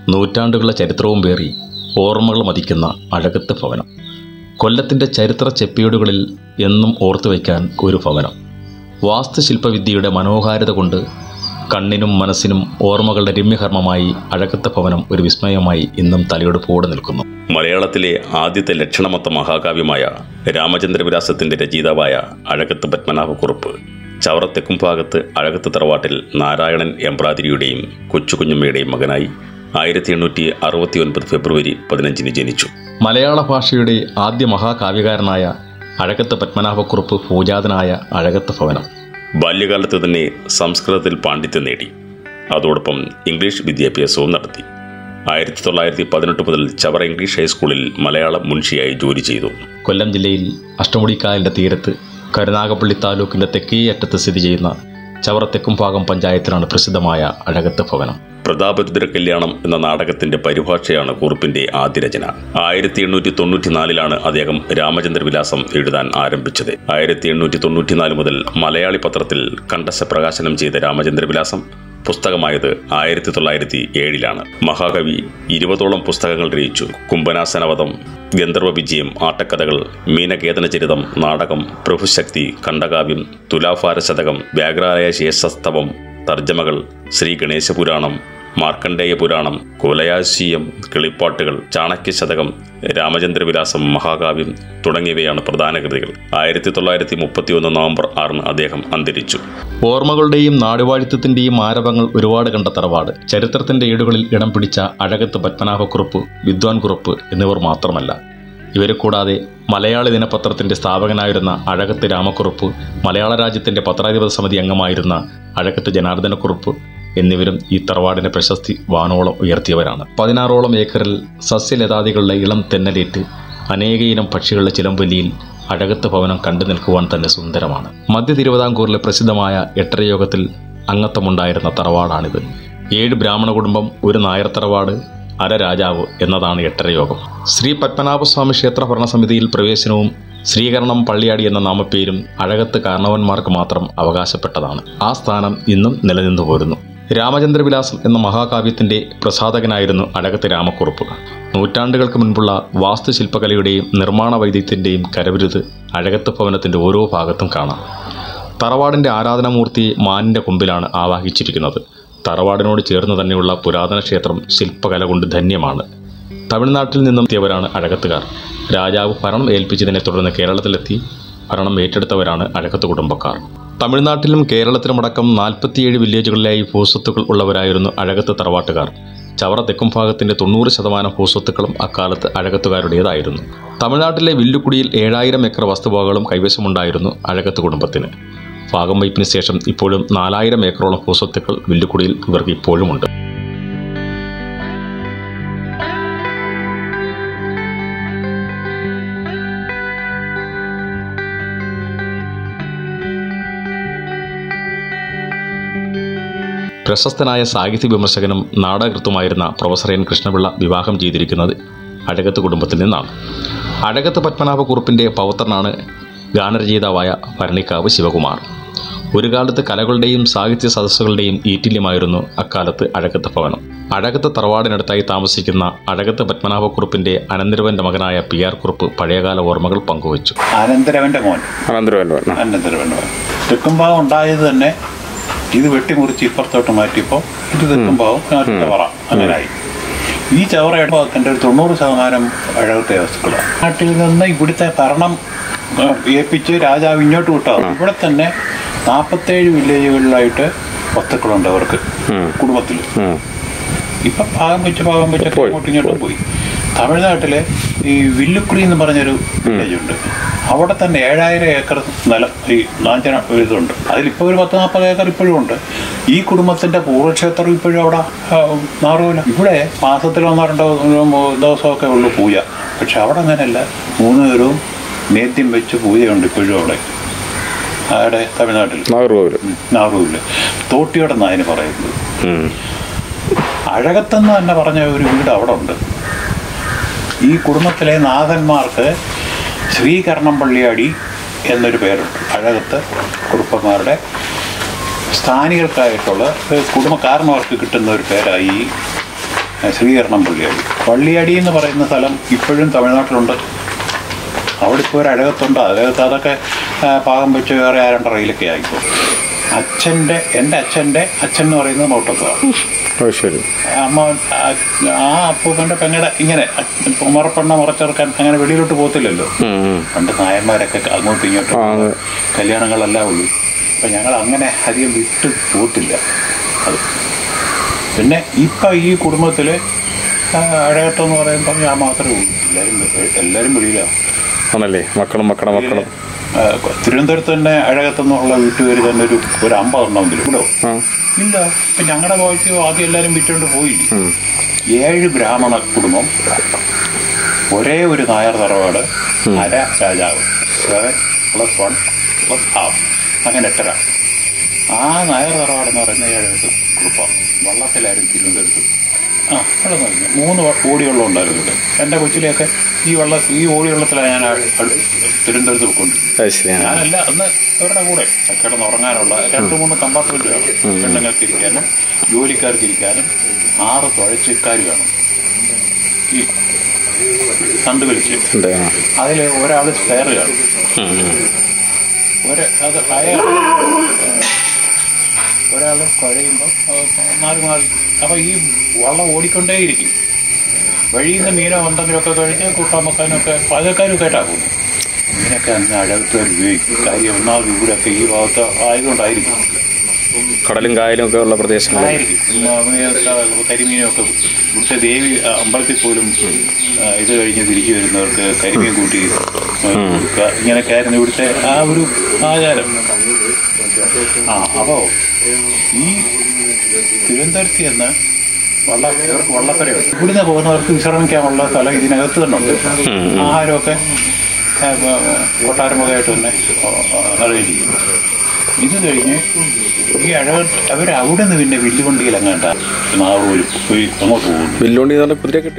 നൂറ്റാണ്ടുകളുടെ ചരിത്രവും പേറി ഓർമ്മകൾ മതിക്കുന്ന അഴകത്ത് ഭവനം കൊല്ലത്തിൻ്റെ ചരിത്ര ചെപ്പിയോടുകളിൽ എന്നും ഓർത്തു വയ്ക്കാൻ ഒരു ഭവനം വാസ്തുശില്പവിദ്യയുടെ മനോഹാരിത കൊണ്ട് കണ്ണിനും മനസ്സിനും ഓർമ്മകളുടെ രമ്യകർമ്മമായി അഴകത്ത് ഭവനം ഒരു വിസ്മയമായി ഇന്നും തലയെടുപ്പോടെ നിൽക്കുന്നു മലയാളത്തിലെ ആദ്യത്തെ ലക്ഷണമൊത്ത മഹാകാവ്യമായ രാമചന്ദ്രവിലാസത്തിന്റെ രചയിതാവായ അഴകത്ത് പത്മനാഭക്കുറുപ്പ് ചവറ തെക്കുംഭാഗത്ത് അഴകത്ത് തറവാട്ടിൽ നാരായണൻ എംബ്രാതിരിയുടെയും കൊച്ചുകുഞ്ഞമ്മയുടെയും മകനായി ആയിരത്തി എണ്ണൂറ്റി അറുപത്തി ഒൻപത് ഫെബ്രുവരി പതിനഞ്ചിന് ജനിച്ചു മലയാള ഭാഷയുടെ ആദ്യ മഹാകാവ്യകാരനായ അഴകത്ത് പത്മനാഭക്കുറുപ്പ് പൂജാതനായ അഴകത്ത് ഭവനം ബാല്യകാലത്ത് തന്നെ സംസ്കൃതത്തിൽ പാണ്ഡിത്യം നേടി അതോടൊപ്പം ഇംഗ്ലീഷ് വിദ്യാഭ്യാസവും നടത്തി ആയിരത്തി തൊള്ളായിരത്തി പതിനെട്ട് മുതൽ ചവറ ഇംഗ്ലീഷ് ഹൈസ്കൂളിൽ മലയാളം മുൻഷിയായി ജോലി ചെയ്തു കൊല്ലം ജില്ലയിൽ അഷ്ടമുടിക്കായലിൻ്റെ തീരത്ത് കരുനാഗപ്പള്ളി താലൂക്കിൻ്റെ തെക്കേ അറ്റത്ത് സ്ഥിതി ചെയ്യുന്ന ചവറ തെക്കുംഭാഗം പഞ്ചായത്തിലാണ് പ്രസിദ്ധമായ അഴകത്ത് ഭവനം പ്രതാപരുദ്ര കല്യാണം എന്ന നാടകത്തിന്റെ പരിഭാഷയാണ് കുറുപ്പിന്റെ ആദ്യ രചന ആയിരത്തി എണ്ണൂറ്റി തൊണ്ണൂറ്റിനാലിലാണ് അദ്ദേഹം രാമചന്ദ്രവിലാസം എഴുതാൻ ആരംഭിച്ചത് ആയിരത്തി എണ്ണൂറ്റി തൊണ്ണൂറ്റിനാല് മുതൽ മലയാളി പത്രത്തിൽ കണ്ടസ പ്രകാശനം ചെയ്ത രാമചന്ദ്രവിലാസം പുസ്തകമായത് ആയിരത്തി തൊള്ളായിരത്തി ഏഴിലാണ് മഹാകവി ഇരുപതോളം പുസ്തകങ്ങൾ രചിച്ചു കുംഭനാസനവധം ഗന്ധർവ വിജയം ആട്ടക്കഥകൾ മീനകേതന ചരിതം നാടകം പ്രഭുശക്തി ഖണ്ഡകാവ്യം തുലാഭാര ശതകം വ്യാഘ്രാലയ ശേഷസ്തവം തർജ്ജമകൾ ശ്രീ ഗണേശ പുരാണം മാർക്കണ്ഡേയ പുരാണം കുലയാശീയം കിളിപ്പാട്ടുകൾ ചാണക്യശതകം രാമചന്ദ്രവിലാസം മഹാകാവ്യം തുടങ്ങിയവയാണ് പ്രധാന കൃതികൾ ആയിരത്തി തൊള്ളായിരത്തി മുപ്പത്തിയൊന്ന് നവംബർ ആറിന് അദ്ദേഹം അന്തരിച്ചു ഓർമ്മകളുടെയും നാടുവാഴിത്വത്തിൻ്റെയും ആരവങ്ങൾ ഒരുപാട് കണ്ട തറവാട് ചരിത്രത്തിൻ്റെ ഏടുകളിൽ ഇടം പിടിച്ച അഴകത്ത് പത്മനാഭക്കുറുപ്പ് വിദ്വാൻ കുറുപ്പ് എന്നിവർ മാത്രമല്ല ഇവരെ കൂടാതെ മലയാളി ദിനപത്രത്തിൻ്റെ സ്ഥാപകനായിരുന്ന അഴകത്ത് രാമക്കുറുപ്പ് മലയാള രാജ്യത്തിൻ്റെ പത്രാധിപത സമിതി അംഗമായിരുന്ന അഴകത്ത് ജനാർദ്ദനക്കുറുപ്പ് എന്നിവരും ഈ തറവാടിൻ്റെ പ്രശസ്തി വാനോളം ഉയർത്തിയവരാണ് പതിനാറോളം ഏക്കറിൽ സസ്യലതാദികളുടെ ഇളം തെന്നലേറ്റ് അനേക ഇനം പക്ഷികളുടെ ചിലമ്പലിയിൽ അഴകത്ത് ഭവനം കണ്ടു നിൽക്കുവാൻ തന്നെ സുന്ദരമാണ് മധ്യ തിരുവിതാംകൂറിലെ പ്രസിദ്ധമായ എട്ടരയോഗത്തിൽ അംഗത്വമുണ്ടായിരുന്ന തറവാടാണിത് ഏഴ് ബ്രാഹ്മണ കുടുംബം ഒരു നായർ തറവാട് അര രാജാവ് എന്നതാണ് എട്ടരയോഗം ശ്രീ പത്മനാഭസ്വാമി ക്ഷേത്ര ഭരണസമിതിയിൽ പ്രവേശനവും ശ്രീകരണം പള്ളിയാടി എന്ന നാമപ്പേരും അഴകത്ത് കാരണവന്മാർക്ക് മാത്രം അവകാശപ്പെട്ടതാണ് ആ സ്ഥാനം ഇന്നും നിലനിന്നു പോരുന്നു രാമചന്ദ്രവിലാസം എന്ന മഹാകാവ്യത്തിൻ്റെ പ്രസാധകനായിരുന്നു അഴകത്ത് രാമക്കുറുപ്പ് നൂറ്റാണ്ടുകൾക്ക് മുൻപുള്ള വാസ്തുശില്പകലയുടെയും നിർമ്മാണ വൈദ്യത്തിൻ്റെയും കരവിരുത് അഴകത്ത് ഭവനത്തിൻ്റെ ഓരോ ഭാഗത്തും കാണാം തറവാടിൻ്റെ ആരാധനാമൂർത്തിയെ മാനിൻ്റെ കൊമ്പിലാണ് ആവാഹിച്ചിരിക്കുന്നത് തറവാടിനോട് ചേർന്ന് തന്നെയുള്ള പുരാതന ക്ഷേത്രം ശില്പകല കൊണ്ട് ധന്യമാണ് തമിഴ്നാട്ടിൽ നിന്നും എത്തിയവരാണ് അഴകത്തുകാർ രാജാവ് ഭരണം ഏൽപ്പിച്ചതിനെ തുടർന്ന് കേരളത്തിലെത്തി ഭരണം ഏറ്റെടുത്തവരാണ് അഴകത്ത് കുടുംബക്കാർ തമിഴ്നാട്ടിലും കേരളത്തിലുമടക്കം നാൽപ്പത്തിയേഴ് വില്ലേജുകളിലായി ഭൂസ്വത്തുക്കൾ ഉള്ളവരായിരുന്നു അഴകത്ത് തറവാട്ടുകാർ ചവറ തെക്കും ഭാഗത്തിൻ്റെ തൊണ്ണൂറ് ശതമാനം ഭൂസ്വത്തുക്കളും അക്കാലത്ത് അഴകത്തുകാരുടേതായിരുന്നു തമിഴ്നാട്ടിലെ വില്ലുക്കുടിയിൽ ഏഴായിരം ഏക്കർ വസ്തുവകകളും കൈവശമുണ്ടായിരുന്നു അഴകത്ത് കുടുംബത്തിന് ഭാഗം വയ്പ്പിന് ശേഷം ഇപ്പോഴും നാലായിരം ഏക്കറോളം ഭൂസ്വത്തുക്കൾ വില്ലുക്കുടിയിൽ ഇവർക്ക് ഇപ്പോഴുമുണ്ട് പ്രശസ്തനായ സാഹിത്യ വിമർശകനും നാടകൃത്തുമായിരുന്ന പ്രൊഫസർ എൻ കൃഷ്ണപിള്ള വിവാഹം ചെയ്തിരിക്കുന്നത് അഴകത്ത് കുടുംബത്തിൽ നിന്നാണ് അഴകത്ത് പത്മനാഭക്കുറുപ്പിൻ്റെ പൗത്രനാണ് ഗാനരചയിതാവായ ഭരണിക്കാവ് ശിവകുമാർ ഒരു കാലത്ത് കലകളുടെയും സാഹിത്യ സദസ്സുകളുടെയും ഈറ്റില്യമായിരുന്നു അക്കാലത്ത് അഴകത്ത് ഭവനം അഴകത്ത് തറവാടിനടുത്തായി താമസിക്കുന്ന അഴകത്ത് പത്മനാഭക്കുറുപ്പിൻ്റെ അനന്തരവൻ്റെ മകനായ പി ആർ കുറുപ്പ് പഴയകാല ഓർമ്മകൾ പങ്കുവച്ചു അനന്തരവന്റെ മോൻ അനന്തരവൻ അനന്തരവന്റെ മോൻ തെക്കുംഭാഗം ഉണ്ടായത് തന്നെ ഇത് വെട്ടിമുറിച്ച് ഇപ്പുറത്തോട്ട് മാറ്റിയപ്പോൾ ഇത് തെക്കുംഭാഗം നാട്ടിൽ ചവറ അങ്ങനായി ഈ ചവറയുടെ ഭാഗത്തിൻ്റെ ഒരു തൊണ്ണൂറ് ശതമാനം അഴകത്തെ വസ്തുക്കളാണ് നാട്ടിൽ നിന്ന് ഇവിടുത്തെ ഭരണം ആ, ഏൽപ്പിച്ച് രാജാവ് ഇങ്ങോട്ട് വിട്ടോ ഇവിടെ തന്നെ നാൽപ്പത്തേഴ് വില്ലേജുകളിലായിട്ട് വസ്തുക്കളുണ്ട് അവർക്ക് കുടുംബത്തിൽ ഇപ്പം ഭാഗം വെച്ച് ഭാഗം വെച്ച് പോയി, അങ്ങോട്ടും ഇങ്ങോട്ടും പോയി തമിഴ്നാട്ടിലെ ഈ വില്ലുക്കുടി എന്ന് പറഞ്ഞൊരു വില്ലേജ് ഉണ്ട് അവിടെ തന്നെ ഏഴായിരം ഏക്കർ നിലം ഈ നാഞ്ചന ഇതുണ്ട് അതിലിപ്പോൾ ഒരു പത്ത് നാൽപ്പത് ഏക്കർ ഇപ്പോഴും ഉണ്ട് ഈ കുടുംബത്തിന്റെ പൂർവ്വക്ഷേത്രം ഇപ്പോഴും അവിടെ ആ, മാറൂല ഇവിടെ മാസത്തിൽ ഒന്നോ രണ്ടോ മൂന്നോ ദിവസമൊക്കെ ഉള്ളൂ പൂജ പക്ഷെ അവിടെ അങ്ങനെയല്ല മൂന്ന് നേരവും നേദ്യം വെച്ച് പൂജയുണ്ട് ഇപ്പോഴും അവിടെ അവിടെ തമിഴ്നാട്ടിൽ നാഗർകോവിൽ നാറൂരിൽ തോട്ടിയുടെ നായന് പറയുന്നത് അഴകത്തെന്ന് തന്നെ പറഞ്ഞ ഒരു വീട് അവിടെ ഉണ്ട് ഈ കുടുംബത്തിലെ നാഥന്മാർക്ക് ശ്രീകരണം പള്ളിയാടി എന്നൊരു പേരുണ്ട് അഴകത്ത് കുടുംബന്മാരുടെ സ്ഥാനികൾക്കായിട്ടുള്ള ഏഹ് കുടുംബക്കാരന്മാർക്ക് കിട്ടുന്ന ഒരു പേരായി ഈ ശ്രീകരണം പള്ളിയാടി പള്ളിയാടി എന്ന് പറയുന്ന സ്ഥലം ഇപ്പോഴും തമിഴ്നാട്ടിലുണ്ട് അവിടെ ഇപ്പോൾ ഒരു അഴകത്തുണ്ട് അഴകത്ത് അതൊക്കെ ആ, പാകം വെച്ച് വേറെ ആരണ്ട റെയിലൊക്കെ ആയിപ്പോൾ അച്ഛൻ്റെ എൻ്റെ അച്ഛൻ്റെ അച്ഛൻ എന്ന് പറയുന്നത് മൗട്ടത്താണ് ഓ ശരി അമ്മ ആ- ആ അപ്പൂപ്പൻ്റെ പെങ്ങടെ ഇങ്ങനെ മുറപ്പെണ്ണ മുറച്ചെറുക്കാൻ അങ്ങനെ വെളിയിലോട്ട് പോകത്തില്ലല്ലോ ഉം, ഉം. പണ്ട് നായന്മാരൊക്കെ അങ്ങോട്ടും ഇങ്ങോട്ടും ആ, അതെ. കല്യാണങ്ങളെല്ലാം ഉള്ളൂ അപ്പം ഞങ്ങൾ അങ്ങനെ അധികം വിട്ട് പോത്തില്ല അത് പിന്നെ ഇപ്പം ഈ കുടുംബത്തിൽ അഴകത്തെന്ന് പറയുമ്പോൾ ഞാൻ മാത്രമേ ഉള്ളൂ എല്ലാവരും എല്ലാവരും വെളിയിലാണ് ആണല്ലേ മക്കളും മക്കളുടെ മക്കളും ആ, തിരുവനന്തപുരത്ത് തന്നെ അഴകത്തെന്നുള്ള വീട്ടുപേര് തന്നെ ഒരു ഒരു അമ്പതെണ്ണമെങ്കിലും ഇവിടെ ആ ഇല്ല ഇപ്പം ഞങ്ങളുടെ പോയിട്ട് ആദ്യം എല്ലാവരും വിറ്റുകൊണ്ട് പോയില്ലേ ഉം. ഏഴ് ബ്രാഹ്മണ കുടുംബം ഒരേ ഒരു നായർ തറവാട് അര രാജാവ് seven plus one plus half അങ്ങനെ എട്ടര ആ നായർ തറവാട് എന്ന് പറയുന്ന ഏഴെട്ട് കുടുംബം വള്ളത്തിലായിരുന്നു തിരുവനന്തപുരത്ത് ആ അവിടെ നോക്കി മൂന്ന് വ- ഓടിവെള്ളം ഉണ്ടായിരുന്നു ഇവിടെ എൻ്റെ കൊച്ചിലെയൊക്കെ ഈ വെള്ള ഈ ഓടിവെള്ളത്തിലാണ് ഞാൻ അ- അടു- തിരുവനന്തപുരത്ത് പോയിക്കൊണ്ടിരുന്നത് അത് ശരി ആ. ഞാനല്ല അന്ന് അവരുടെ കൂടെ കിടന്ന് ഉറങ്ങാനുള്ള രണ്ട് മൂന്ന് കമ്പാർട്ട്മെന്റ് വേണം പെണ്ണുങ്ങൾക്ക് ഇരിക്കാനും ജോലിക്കാർക്ക് ഇരിക്കാനും ആറ് തുഴച്ചിക്കാർ വേണം ഈ തണ്ട് വലിച്ച് ഉണ്ട് ആ. അതിൽ ഒരാൾ സ്പെയർ കാണും ഉം, ഉം. ഒരു അത് അയാൾ ഒരാൾ കുഴയുമ്പോൾ മാറി മാറി അപ്പോൾ ഈ വള്ളം ഓടിക്കൊണ്ടേയിരിക്കും വഴിയിൽ നിന്ന് മീനോ എന്തെങ്കിലുമൊക്കെ കഴിച്ച് കൂട്ടാൻ വെക്കാനൊക്കെ പാചകക്കാരും കേട്ടാക്കും മീനൊക്കെ അന്ന് അഴകത്തുകാർ ഉപയോഗിക്കും കാര്യം ഒന്നാമത് ഇവിടെയൊക്കെ ഈ ഭാഗത്ത് ആയതുകൊണ്ടായിരിക്കും കടലും കായലും ഒക്കെ ഉള്ള പ്രദേശങ്ങളിൽ ആയിരിക്കും കരിമീനും ഒക്കെ ഇവിടുത്തെ ദേവി ആ, അമ്പലത്തിൽ പോലും ആ, ഇത് കഴിഞ്ഞ് തിരിച്ചു വരുന്നവർക്ക് കരിമീൻ കൂട്ടി ആ, കൊടുക്കുക ഇങ്ങനെയൊക്കെ ആയിരുന്നു ഇവിടുത്തെ ആ ഒരു ആചാരം ആ അപ്പോ ഈ തിരുവനന്തപുരത്ത് ചെന്ന് വള്ള ഇവർക്ക് വള്ളപ്പരയുണ്ട് ഇവിടുന്ന് പോകുന്നവർക്ക് വിശ്രമിക്കാനുള്ള സ്ഥലം ഇതിനകത്ത് തന്നെ ഉണ്ട് ആഹാരമൊക്കെ ആ, ആ, കൊട്ടാരമുഖമായിട്ട് തന്നെ അറേഞ്ച് ചെയ്യും ഇത് കഴിഞ്ഞ് ഈ അഴക അവർ അവിടെ നിന്ന് പിന്നെ വില്ലുവണ്ടിയിൽ അങ്ങാണ്ട നാവൂര് പോയി അങ്ങോട്ട് പോകുന്നു വില്ലോണ്ടി എന്ന് പറഞ്ഞ കുതിര കെട്ടി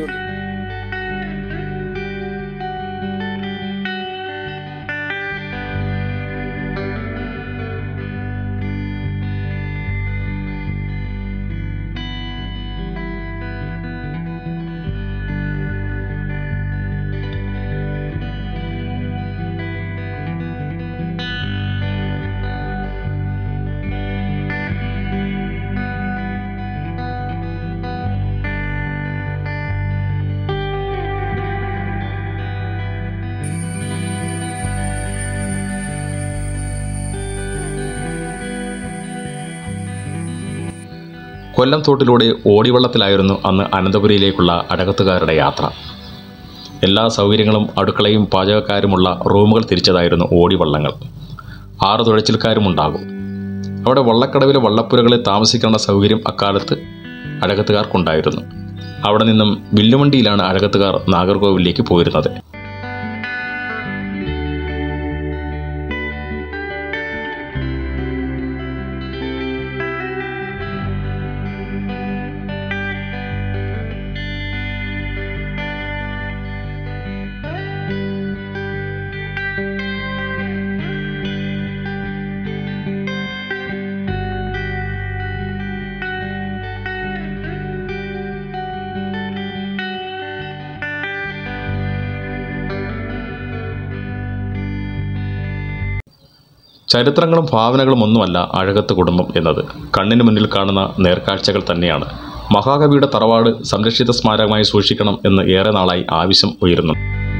കൊല്ലം തോട്ടിലൂടെ ഓടിവള്ളത്തിലായിരുന്നു അന്ന് അനന്തപുരിയിലേക്കുള്ള അടകത്തുകാരുടെ യാത്ര എല്ലാ സൗകര്യങ്ങളും അടുക്കളയും പാചകക്കാരുമുള്ള റൂമുകൾ തിരിച്ചതായിരുന്നു ഓടിവള്ളങ്ങൾ ആറ് തുഴച്ചിൽക്കാരും ഉണ്ടാകും അവിടെ വള്ളക്കടവിലെ വള്ളപ്പുരകളിൽ താമസിക്കേണ്ട സൗകര്യം അക്കാലത്ത് അഴകത്തുകാർക്കുണ്ടായിരുന്നു അവിടെ നിന്നും വില്ലുവണ്ടിയിലാണ് അഴകത്തുകാർ നാഗർകോവിലേക്ക് പോയിരുന്നത് ചരിത്രങ്ങളും ഭാവനകളും ഒന്നുമല്ല അഴകത്ത് കുടുംബം എന്നത് കണ്ണിന് മുന്നിൽ കാണുന്ന നേർക്കാഴ്ചകൾ തന്നെയാണ് മഹാകവിയുടെ തറവാട് സംരക്ഷിത സ്മാരകമായി സൂക്ഷിക്കണം എന്ന് ഏറെ നാളായി ആവശ്യം ഉയരുന്നു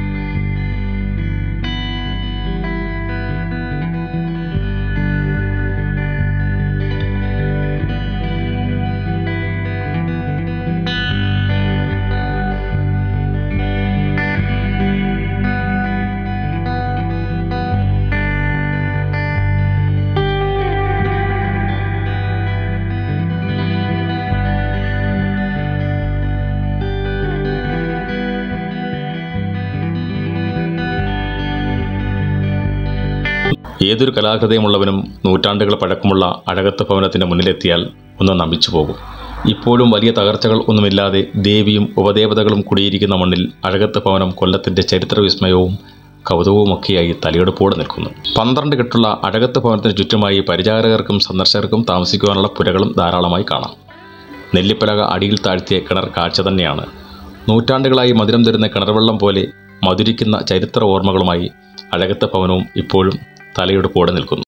ഏതൊരു കലാഹൃദയമുള്ളവനും നൂറ്റാണ്ടുകൾ പഴക്കമുള്ള അഴകത്ത് ഭവനത്തിൻ്റെ മുന്നിലെത്തിയാൽ ഒന്ന് നമിച്ചു പോകും ഇപ്പോഴും വലിയ തകർച്ചകൾ ഒന്നുമില്ലാതെ ദേവിയും ഉപദേവതകളും കുടിയിരിക്കുന്ന മണ്ണിൽ അഴകത്ത് ഭവനം കൊല്ലത്തിൻ്റെ ചരിത്ര വിസ്മയവും കൗതുകവുമൊക്കെയായി തലയെടുപ്പോടെ നിൽക്കുന്നു പന്ത്രണ്ട് കെട്ടുള്ള അഴകത്ത് ഭവനത്തിന് ചുറ്റുമായി പരിചാരകർക്കും സന്ദർശകർക്കും താമസിക്കുവാനുള്ള പുരകളും ധാരാളമായി കാണാം നെല്ലിപ്പലക അടിയിൽ താഴ്ത്തിയ കിണർ കാഴ്ച തന്നെയാണ് നൂറ്റാണ്ടുകളായി മധുരം തരുന്ന കിണർവെള്ളം പോലെ മധുരിക്കുന്ന ചരിത്ര ഓർമ്മകളുമായി അഴകത്തെ ഭവനവും ഇപ്പോഴും തലയെടുപ്പോടെ നിൽക്കുന്നു